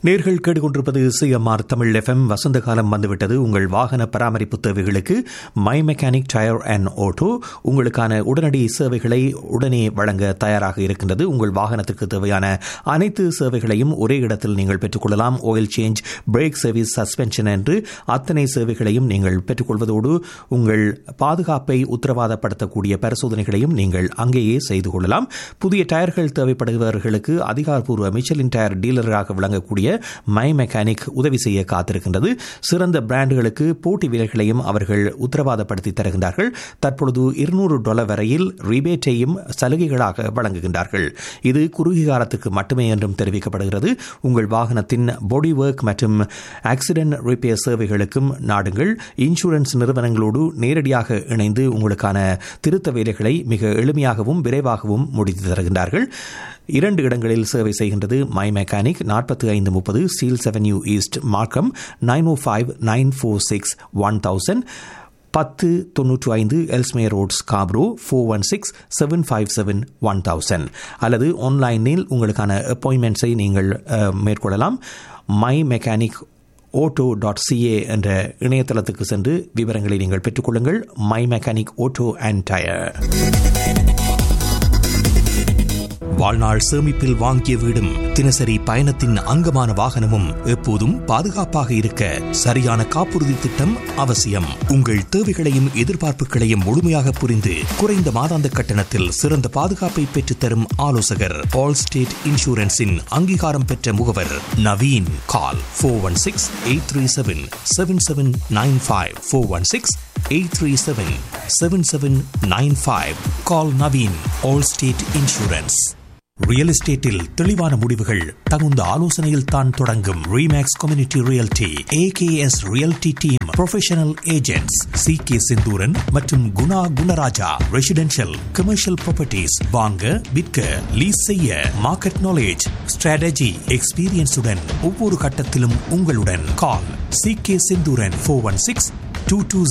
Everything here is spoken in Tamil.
நேர்கள் கேட்டுக்கொண்டிருப்பது சிஎம்ஆர் தமிழ் எஃப்எம் வசந்த காலம் வந்துவிட்டது உங்கள் வாகன பராமரிப்பு தேவைகளுக்கு My Mechanic tire and auto உங்களுக்கான உடனடி சேவைகளை உடனே வழங்க தயாராக இருக்கின்றது உங்கள் வாகனத்திற்கு தேவையான அனைத்து சேவைகளையும் ஒரே இடத்தில் நீங்கள் பெற்றுக்கொள்ளலாம் oil change brake service suspension என்று அத்தனை சேவைகளையும் நீங்கள் பெற்றுக்கொள்வதோடு உங்கள் பாதுகாப்பை உத்தரவாதப்படுத்தக்கூடிய பரிசோதனைகளையும் நீங்கள் அங்கேயே செய்து கொள்ளலாம் புதிய டயர்கள் தேவைப்படுபவர்களுக்கு அதிகாரப்பூர்வ மிச்சலின் டயர் டீலராக விளங்கக்கூடிய மை மெக்கானிக் உதவி செய்ய காத்திருக்கின்றது சிறந்த பிராண்டுகளுக்கு போட்டி விலைகளையும் அவர்கள் உத்தரவாதப்படுத்தி தருகின்றார்கள் தற்பொழுது இருநூறு டாலர் வரையில் ரிபேட்டையும் சலுகைகளாக வழங்குகின்றார்கள் இது குறுகிய காலத்துக்கு மட்டுமே என்றும் தெரிவிக்கப்படுகிறது உங்கள் வாகனத்தின் பாடி ஒர்க் மற்றும் ஆக்சிடென்ட் ரிப்பேர் சேவைகளுக்கும் நாடுங்கள் இன்சூரன்ஸ் நிறுவனங்களோடு நேரடியாக இணைந்து உங்களுக்கான திருத்த வேலைகளை மிக எளிமையாகவும் விரைவாகவும் முடித்து தருகின்றார்கள் இரண்டு இடங்களில் சேவை செய்கின்றது மை மெக்கானிக் நாற்பத்தி ஐந்து முப்பது Steeles Avenue East Markham nine O five nine four six one thousand பத்து தொன்னூற்று ஐந்து Ellesmere Road Scarborough four one six seven five seven one thousand அல்லது ஆன்லைனில் உங்களுக்கான அப்பாயின்மெண்ட்ஸை நீங்கள் மேற்கொள்ளலாம் My Mechanic auto dot CA என்ற இணையதளத்துக்கு சென்று விவரங்களை நீங்கள் பெற்றுக்கொள்ளுங்கள் My Mechanic auto and tire வாழ்நாள் சேமிப்பில் வாங்கிய வீடும் தினசரி பயணத்தின் அங்கமான வாகனமும் எப்போதும் பாதுகாப்பாக இருக்க சரியான காப்புறுதி திட்டம் அவசியம் உங்கள் தேவைகளையும் எதிர்பார்ப்புகளையும் முழுமையாக புரிந்து குறைந்த மாதாந்த கட்டணத்தில் சிறந்த பாதுகாப்பை பெற்றுத்தரும் ஆலோசகர் ஆல் ஸ்டேட் இன்சூரன்ஸின் அங்கீகாரம் பெற்ற முகவர் Naveen call four one six eight three seven seven seven nine five four one six eight three seven seven seven nine five call Naveen Allstate insurance real எஸ்டேட்டில் தெளிவான முடிவுகள் தகுந்த ஆலோசனையில் தான் தொடங்கும் Remax community realty AKS realty team professional agents C K Sinthuran மற்றும் Guna Gunarajah residential commercial properties வாங்க விற்க லீஸ் செய்ய மார்க்கெட் நாலேஜ் ஸ்ட்ராட்டஜி எக்ஸ்பீரியன்ஸுடன் ஒவ்வொரு கட்டத்திலும் உங்களுடன் call C K Sinthuran four one six two two